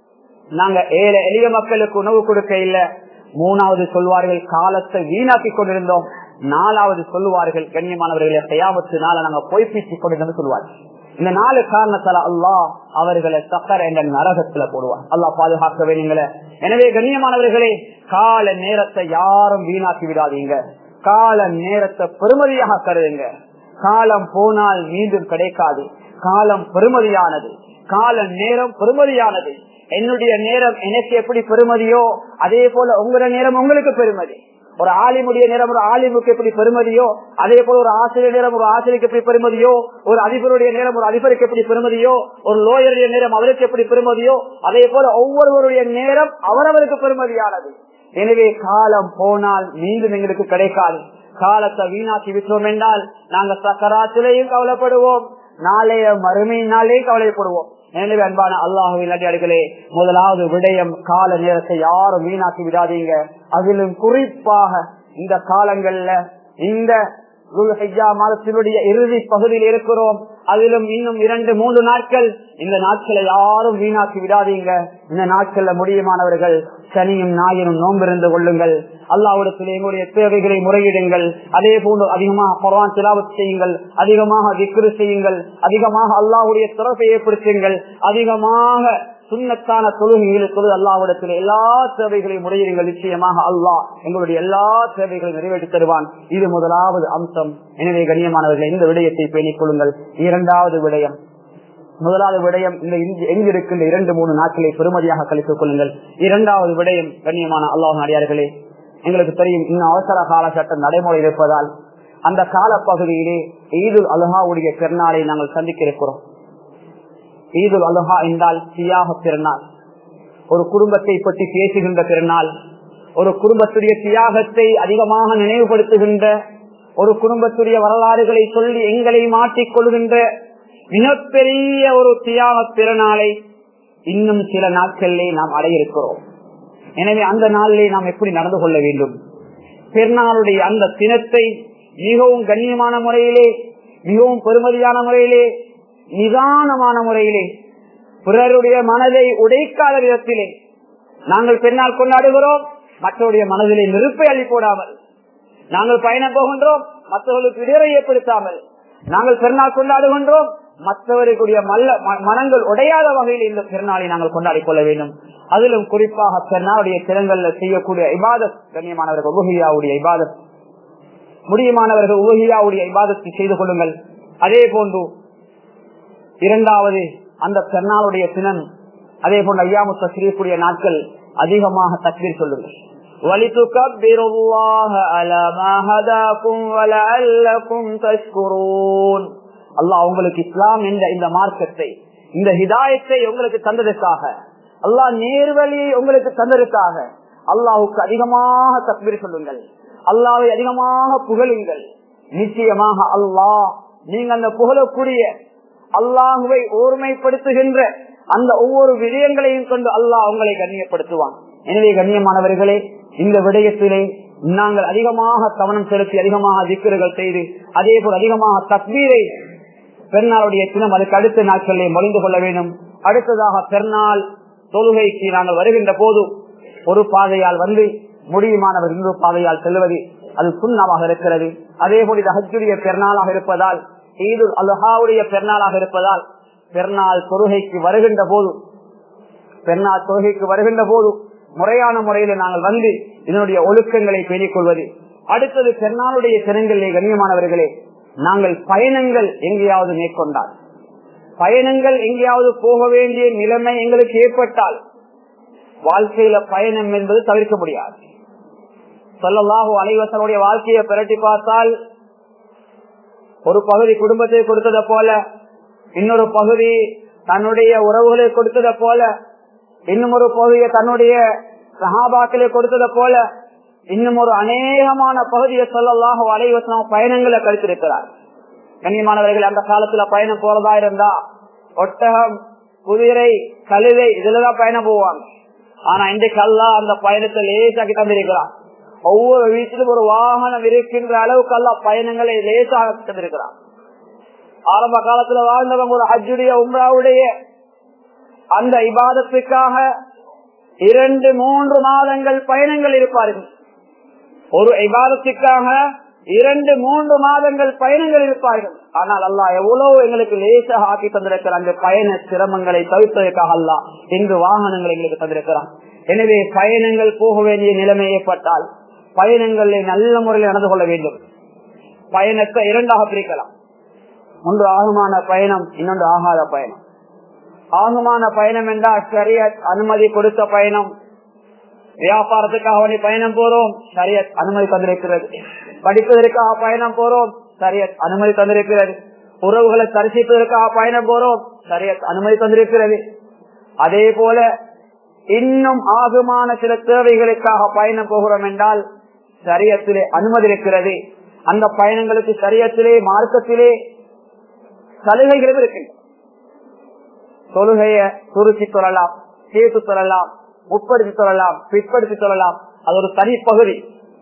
நாங்க ஏழை எளிய மக்களுக்கு உணவு கொடுக்க இல்ல மூணாவது சொல்வார்கள் காலத்தை வீணாக்கி கொண்டிருந்தோம் நாலாவது சொல்லுவார்கள் கண்ணியமானவர்களை கையாமத்தினால நாங்க பொய்ப்பிச்சு கொண்டிருந்தோம் சொல்லுவார்கள் இந்த நாலு காரணத்தால அல்லாஹ் அவர்களை சக்கர என்ற நரகத்துல போடுவார் அல்லாஹ் பாதுகாக்க வேணுங்களே எனவே கண்ணியமானவர்களே கால நேரத்தை யாரும் வீணாக்கி விடாதீங்க கால நேரத்தை பெருமதியாக கருதுங்க காலம் போனால் மீண்டும் கிடைக்காது காலம் பெருமதியானது கால நேரம் பெருமதியானது என்னுடைய நேரம் எனக்கு எப்படி பெருமதியோ அதே போல உங்களோட நேரம் உங்களுக்கு பெருமதி ஒரு ஆலிமுடைய நேரம் ஒரு ஆலிமுக்கு எப்படி பெருமதியோ அதே போல ஒரு ஆசிரியர் நேரம் ஒரு ஆசிரியருக்கு எப்படி பெருமதியோ ஒரு அதிபருடைய நேரம் ஒரு அதிபருக்கு எப்படி பெருமதியோ ஒரு லோயருடைய நேரம் அவருக்கு எப்படி பெருமதியோ அதே போல ஒவ்வொருவருடைய நேரம் அவரவருக்கு பெருமதியானது எனவே காலம் போனால் மீண்டும் எங்களுக்கு கிடைக்காது காலத்தை வீணாக்கி விட்டோம் என்றால் நாங்க சக்கராத்திலையும் கவலைப்படுவோம் நாளைய மறுமையினாலே கவலைப்படுவோம் எனவே அன்பான அல்லாஹுவின் அடியாடுகளே முதலாவது விடயம் கால நேரத்தை யாரும் வீணாக்கி விடாதீங்க அதிலும் குறிப்பாக இந்த காலங்கள்ல இந்த மாதத்தினுடைய இறுதி பகுதியில் இருக்கிறோம் அதிலும் இன்னும் இரண்டு மூன்று நாட்கள் இந்த நாட்களை யாரும் வீணாக்கி விடாதீங்க இந்த நாட்கள்ல முடியுமானவர்கள் சனியும் ஞாயிறும் நோம்பிருந்து கொள்ளுங்கள் அல்லாவிடத்தில் எங்களுடைய தேவைகளை முறையிடுங்கள் அதே போன்று அதிகமாக குரான் திலாவத் செய்யுங்கள் அதிகமாக விக்ரு செய்யுங்கள் அதிகமாக அல்லாவுடைய சிறப்பை ஏற்படுத்துங்கள் அதிகமாக சுண்ணத்தான தொழுகைகள் தொழுது அல்லாவிடத்தில் எல்லா தேவைகளையும் முறையிடுங்கள் நிச்சயமாக அல்லாஹ் எங்களுடைய எல்லா தேவைகளையும் நிறைவேற்றி தருவான் இது முதலாவது அம்சம் எனவே கண்ணியமானவர்கள் இந்த விடயத்தை பேணிக் கொள்ளுங்கள் இரண்டாவது விடயம் முதலாவது விடயம் இந்த இங்கு- எங்கிருக்கின்ற இரண்டு மூணு நாட்களை பெருமதியாக கழித்துக் கொள்ளுங்கள் இரண்டாவது விடயம் கண்ணியமான அல்லாஹ் அடியார்களே எங்களுக்கு தெரியும் இன்னும் அவசர கால சட்டம் நடைமுறை இருப்பதால் அந்த கால பகுதியிலே ஈதுல் அலுஹாவுடைய பெருநாளை நாங்கள் சந்திக்க இருக்கிறோம் ஈதுல் அலுஹா என்றால் தியாக பெருநாள் ஒரு குடும்பத்தை பற்றி பேசுகின்ற பெருநாள் ஒரு குடும்பத்துடைய தியாகத்தை அதிகமாக நினைவுபடுத்துகின்ற ஒரு குடும்பத்துடைய வரலாறுகளை சொல்லி எங்களை மாற்றிக் கொள்கின்ற மிகப்பெரிய ஒரு தியாக பெருநாளை இன்னும் சில நாட்களிலே நாம் அடைய இருக்கிறோம் எனவே அந்த நாளிலே நாம் எப்படி நடந்து கொள்ள வேண்டும் பெருநாளுடைய அந்த தினத்தை மிகவும் கண்ணியமான முறையிலே மிகவும் பெருமதியான முறையிலே நிதானமான முறையிலே பிறருடைய மனதை உடைக்காத விதத்திலே நாங்கள் பெருநாள் கொண்டாடுகிறோம் மற்றவருடைய மனதிலே நெருப்பை அள்ளி போடாமல் நாங்கள் பயணம் போகின்றோம் மற்றவர்களுக்கு இடரை ஏற்படுத்தாமல் நாங்கள் பெருநாள் கொண்டாடுகின்றோம் மற்றவர்களுடைய மல்ல ம- மனங்கள் உடையாத வகையில் இந்த பெருநாளை நாங்கள் கொண்டாடிக் கொள்ள வேண்டும் அதிலும் குறிப்பாக பெருநாளுடைய திறங்கள்ல செய்யக்கூடிய இபாதத் கண்ணியமானவர்கள் உபகியாவுடைய இபாதத் முடியுமானவர்கள் உபகியாவுடைய இபாதத்தை செய்து கொள்ளுங்கள் அதே போன்று இரண்டாவது அந்த பெருநாளுடைய தினம் அதே போன்று ஐயாமுத்த சிறியக்கூடிய நாட்கள் அதிகமாக தக்பீர் சொல்லுங்கள் وَلِتُكَبِّرُوا اللَّهَ عَلَى مَا هَدَاكُمْ وَلَعَلَّكُمْ تَشْكُرُونَ அல்லாஹ் உங்களுக்கு இஸ்லாம் என்ற இந்த மார்க்கத்தை இந்த ஹிதாயத்தை உங்களுக்கு தந்ததற்காக அல்லாஹ் நேர்வழியை உங்களுக்கு தந்ததற்காக அல்லாஹுக்கு அதிகமாக தக்பீர் சொல்லுங்கள் அல்லாவை அதிகமாக புகழுங்கள் நிச்சயமாக அல்லாஹ் நீங்க அந்த புகழக்கூடிய அல்லாஹுவை ஓர்மைப்படுத்துகின்ற அந்த ஒவ்வொரு விடயங்களையும் கொண்டு அல்லாஹ் உங்களை கண்ணியப்படுத்துவான் எனவே கண்ணியமானவர்களே இந்த விடயத்திலே நாங்கள் அதிகமாக கவனம் செலுத்தி அதிகமாக திக்கர்கள் செய்து அதே போல் அதிகமாக தக்பீரை பெருநாளுடைய தினம் அதுக்கு அடுத்த நாட்களிலே மொழிந்து கொள்ள வேண்டும் அடுத்ததாக பெருநாள் தொழுகைக்கு நாங்கள் வருகின்ற போது ஒரு பாதையால் வந்து முடியுமானவர் இன்னொரு பாதையால் செல்வது அது சுண்ணமாக இருக்கிறது அதே போல் இது ஹஜ்ஜுடைய பெருநாளாக இருப்பதால் ஈது அல்ஹாவுடைய பெருநாளாக இருப்பதால் பெருநாள் தொழுகைக்கு வருகின்ற போது பெருநாள் தொழுகைக்கு வருகின்ற போது முறையான முறையில நாங்கள் வந்து இதனுடைய ஒழுக்கங்களை பேணிக் கொள்வது அடுத்தது பெருநாளுடைய தினங்களிலே கண்ணியமானவர்களே நாங்கள் பயணங்கள் எங்கேயாவது மேற்கொண்டால் பயணங்கள் எங்கேயாவது போக வேண்டிய நிலைமை எங்களுக்கு ஏற்பட்டால் வாழ்க்கையில பயணம் என்பது தவிர்க்க முடியாது சொல்லலாக அனைவசனுடைய வாழ்க்கையை பிரட்டி பார்த்தால் ஒரு பகுதி குடும்பத்தை கொடுத்ததை போல இன்னொரு பகுதி தன்னுடைய உறவுகளை கொடுத்ததை போல இன்னும் ஒரு பகுதியை தன்னுடைய சகாபாக்களை கொடுத்ததை போல இன்னும் ஒரு அநேகமான பகுதியை சொல்லலாக அலைவசனம் பயணங்களை கழித்திருக்கிறார் கண்ணியமானவர்கள் அந்த காலத்துல பயணம் போறதா இருந்தா ஒட்டகம் குதிரை கழுதை இதுலதான் பயணம் போவாங்க ஆனா இன்றைக்கு அல்லா அந்த பயணத்தை லேசாக்கி தந்திருக்கிறான் ஒவ்வொரு வீட்டிலும் ஒரு வாகனம் இருக்கின்ற அளவுக்கு அல்லா பயணங்களை லேசாக தந்திருக்கிறான் ஆரம்ப காலத்துல வாழ்ந்தவங்க ஒரு ஹஜ்ஜுடைய உம்ராவுடைய அந்த இபாதத்துக்காக இரண்டு மூன்று மாதங்கள் பயணங்கள் இருப்பார்கள் ஒரு இபாதத்துக்காக இரண்டு மூன்று மாதங்கள் பயணங்கள் இருப்பார்கள் ஆனால் அல்லாஹ் எவ்வளவு எங்களுக்கு லேசாக ஆக்கி தந்திருக்கிற அந்த பயண சிரமங்களை தவிர்ப்பதற்காக அல்லாஹ் இன்று வாகனங்கள் எங்களுக்கு தந்திருக்கிறான் எனவே பயணங்கள் போக வேண்டிய நிலைமை ஏற்பட்டால் பயணங்களை நல்ல முறையில் நடந்து கொள்ள வேண்டும் பயணத்தை இரண்டாக பிரிக்கலாம் ஒன்று ஆகுமான பயணம் இன்னொன்று ஆகாத பயணம் ஆகுமான பயணம் என்றால் சரியத் அனுமதி கொடுத்த பயணம் வியாபாரத்துக்காக வேண்டி பயணம் போறோம் சரியத் அனுமதி தந்திருக்கிறது படிப்பதற்காக பயணம் போறோம் சரியத் அனுமதி தந்திருக்கிறது உறவுகளை தரிசிப்பதற்காக பயணம் போறோம் சரியத் அனுமதி தந்திருக்கிறது அதே போல இன்னும் ஆகுமான சில தேவைகளுக்காக பயணம் போகிறோம் என்றால் சரியத்திலே அனுமதி இருக்கிறது அந்த பயணங்களுக்கு சரியத்திலே மார்க்கத்திலே சலுகைகளும் இருக்கின்றன தொழுகைய சுருக்கி சொல்லலாம் சேர்த்து சொல்லலாம் உட்படுத்தி சொல்லலாம் பிற்படுத்தி சொல்லலாம் அது ஒரு தனி பகுதி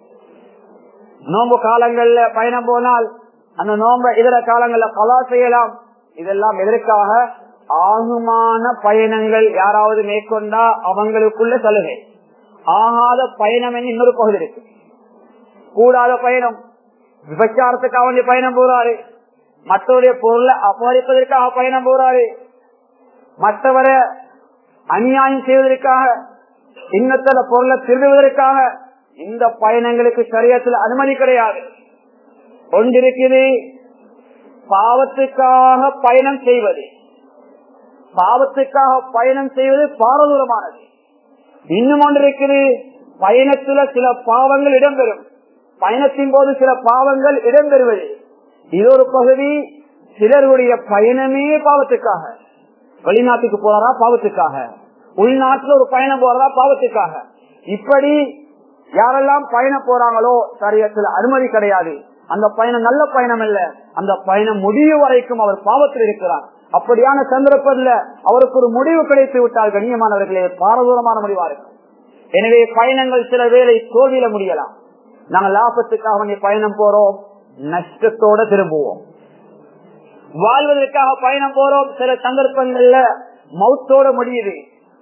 நோம்பு காலங்கள்ல பயணம் போனால் அந்த நோம்ப இதர காலங்கள்ல பலா செய்யலாம் இதெல்லாம் எதற்காக ஆகுமான பயணங்கள் யாராவது மேற்கொண்டா அவங்களுக்குள்ள சலுகை ஆகாத பயணம் என்று இன்னொரு பகுதி இருக்கு கூடாத பயணம் விபச்சாரத்துக்காக வேண்டிய பயணம் போறாரு மற்றவருடைய பொருளை அபகரிப்பதற்காக பயணம் போறாரு மற்றவரை அநியாயம் செய்வதற்காக இன்னத்தோட பொருளை திருடுவதற்காக இந்த பயணங்களுக்கு சரியத்தில் அனுமதி கிடையாது ஒன்றிருக்குது பாவத்துக்காக பயணம் செய்வது பாவத்துக்காக பயணம் செய்வது பாரதூரமானது இன்னும் ஒன்று இருக்குது பயணத்துல சில பாவங்கள் இடம்பெறும் பயணத்தின் போது சில பாவங்கள் இடம்பெறுவது இது ஒரு பகுதி சிலருடைய பயணமே பாவத்துக்காக வெளிநாட்டுக்கு போறதா பாவத்துக்காக உள்நாட்டுல ஒரு பயணம் போறதா பாவத்துக்காக இப்படி யாரெல்லாம் பயணம் போறாங்களோ சரியத்துல அனுமதி கிடையாது அந்த பயணம் நல்ல பயணம் அல்ல அந்த பயணம் முடிவு வரைக்கும் அவர் பாவத்தில் இருக்கிறார் அப்படியான சந்தர்ப்பத்தில் அவருக்கு ஒரு முடிவு கிடைத்து விட்டால் கண்ணியமானவர்களே பாரதூரமான முடிவா இருக்கும் எனவே பயணங்கள் சில வேளை தோல்வியில முடியலாம் நாங்கள் லாபத்துக்காக வேண்டிய பயணம் போறோம் நஷ்டத்தோட திரும்புவோம் வாழ்வதற்காக பயணம் போறோம் சில சந்தர்ப்பங்கள்ல மௌத்தோட முடியுது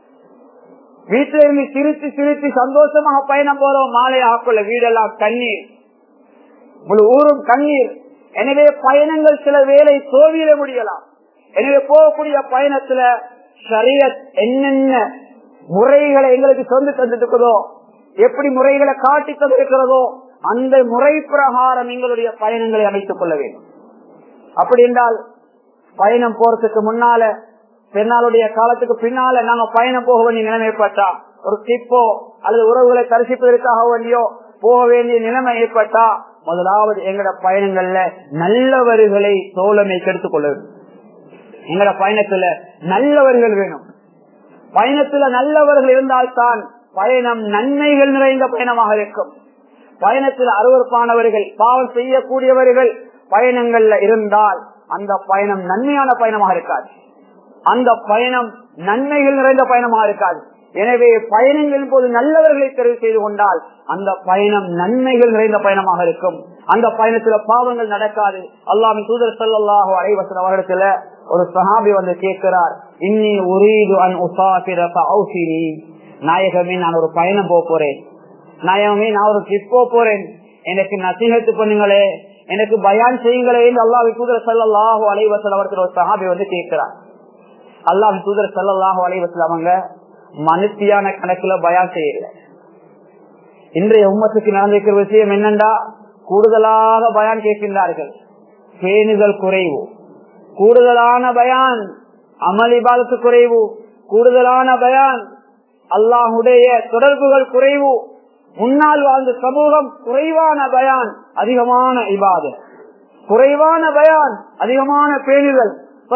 வீட்டில இருந்து சிரித்து சிரித்து சந்தோஷமாக பயணம் போறோம் மாலை ஆக்குள்ள வீடெல்லாம் கண்ணீர் முழு ஊரும் கண்ணீர் எனவே பயணங்கள் சில வேலை தோல்வியில முடியலாம் எனவே போகக்கூடிய பயணத்துல சரியத் என்னென்ன முறைகளை எங்களுக்கு சொல்லி தந்துருக்கிறதோ எப்படி முறைகளை காட்டி தந்திருக்கிறதோ அந்த முறை பிரகாரம் எங்களுடைய பயணங்களை அமைத்துக் கொள்ள வேண்டும் அப்படி என்றால் பயணம் போறதுக்கு முன்னால பெண்ணாளுடைய காலத்துக்கு பின்னால நாங்க பயணம் போக வேண்டிய நிலைமை ஏற்பட்டா ஒரு டிப்போ அல்லது உறவுகளை தரிசிப்பதற்காக வேண்டியோ போக வேண்டிய நிலைமை ஏற்பட்டா முதலாவது எங்கட பயணங்கள்ல நல்லவர்களை தோழமை கெடுத்துக் கொள்ள வேண்டும் எங்கட பயணத்துல நல்லவர்கள் வேணும் பயணத்துல நல்லவர்கள் இருந்தால்தான் பயணம் நன்மைகள் நிறைந்த பயணமாக இருக்கும் பயணத்தில் அருவறுப்பானவர்கள் பாவம் செய்யக்கூடியவர்கள் பயணங்கள்ல இருந்தால் அந்த பயணம் நன்மையான பயணமாக இருக்காது அந்த பயணம் நன்மைகள் நிறைந்த பயணமாக இருக்காது எனவே பயணங்களின் போது நல்லவர்களை தெரிவு செய்து கொண்டால் அந்த பயணம் நன்மைகள் நிறைந்த பயணமாக இருக்கும் அந்த பயணத்துல பாவங்கள் நடக்காது அல்லாமின் தூதர் சல்லாஹோ அலைவசன் அவரிடத்துல ஒரு சஹாபி வந்து கேட்கிறார் இன்னி உரீது அன் உசாபிரி நாயகமே நான் ஒரு பயணம் போக போறேன் நாயகமே நான் ஒரு ட்ரிப் போக போறேன் எனக்கு நசீகத்து பண்ணுங்களே எனக்கு பயான் செய்யுங்களே என்று அல்லாவின் தூதர் சல்லாஹோ அலைவசல் அவர்கள் ஒரு சஹாபி வந்து கேட்கிறார் அல்லாவின் தூதர் சல்லாஹோ அலைவசல் அவங்க மனுத்தியான கணக்குல பயான் செய்யல இன்றைய உம்மத்துக்கு நடந்திருக்கிற விஷயம் என்னண்டா கூடுதலாக பயான் கேட்கின்றார்கள் பேணுதல் குறைவு கூடுதலான பயான் அமளிபாதத்து குறைவு கூடுதலான பயான் அல்லாஹுடைய தொடர்புகள் குறைவு முன்னால் வாழ்ந்த சமூகம் குறைவான பயான் அதிகமான இபாத குறைவான பயான் அதிகமான பேணுதல்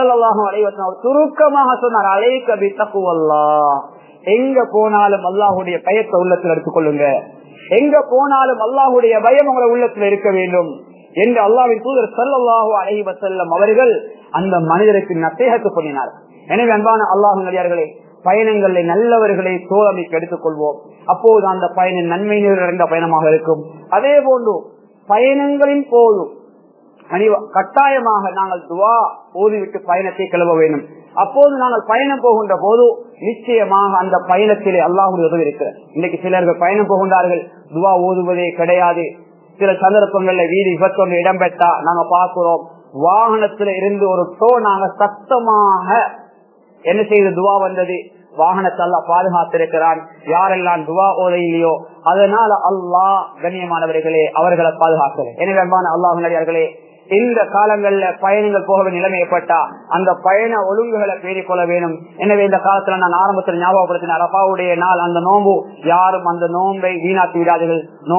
சுருக்கமாக சொன்னார் அலை கபி தக்குவல்லா எங்க போனாலும் அல்லாஹுடைய பயத்தை உள்ளத்தில் எடுத்துக் கொள்ளுங்க எங்க போனாலும் அல்லாஹுடைய பயம் உங்களை உள்ளத்தில் இருக்க வேண்டும் என்று அல்லாவின் தூதர் சல்லாஹூ அலைவ செல்லம் அவர்கள் அந்த மனிதருக்கு நத்தேகத்து பண்ணினார் எனவே அன்பான அல்லாஹு நடிகார்களே பயணங்களை நல்லவர்களை தோழமைக்கு எடுத்துக் கொள்வோம் அப்போது அந்த பயணம் நன்மை நிறைந்த பயணமாக இருக்கும் அதே போன்று பயணங்களின் போதும் கட்டாயமாக நாங்கள் துவா ஓதிவிட்டு பயணத்தை கிளம்ப வேண்டும் அப்போது நாங்கள் பயணம் போகின்ற போது நிச்சயமாக அந்த பயணத்திலே அல்லாஹுடைய உதவி இருக்கிறது இன்னைக்கு சிலர்கள் பயணம் போகின்றார்கள் துவா ஓதுவதே கிடையாது சில சந்தர்ப்பங்கள்ல வீடு விபத்தொன்று இடம்பெற்றா நாங்க பார்க்கிறோம் வாகனத்துல இருந்து ஒரு டோ நாங்க சத்தமாக என்ன செய்த துவா வந்தது வாகனத்தை அல்லா பாதுகாத்திருக்கிறான் யாரெல்லாம் துவா ஓதையிலையோ அதனால அல்லாஹ் கண்ணியமானவர்களே அவர்களை பாதுகாக்கிறேன் எனவே அல்லாஹ் நடிகார்களே இந்த காலங்கள்ல பயணங்கள் போக வேண்டிய நிலைமை ஏற்பட்டா அந்த பயண ஒழுங்குகளை பேரிக் கொள்ள வேணும் எனவே இந்த காலத்துல நான் ஆரம்பத்தில் ஞாபகப்படுத்தின அரபாவுடைய நாள் அந்த நோம்பு யாரும் அந்த நோம்பை வீணாக்கி விடாதீர்கள்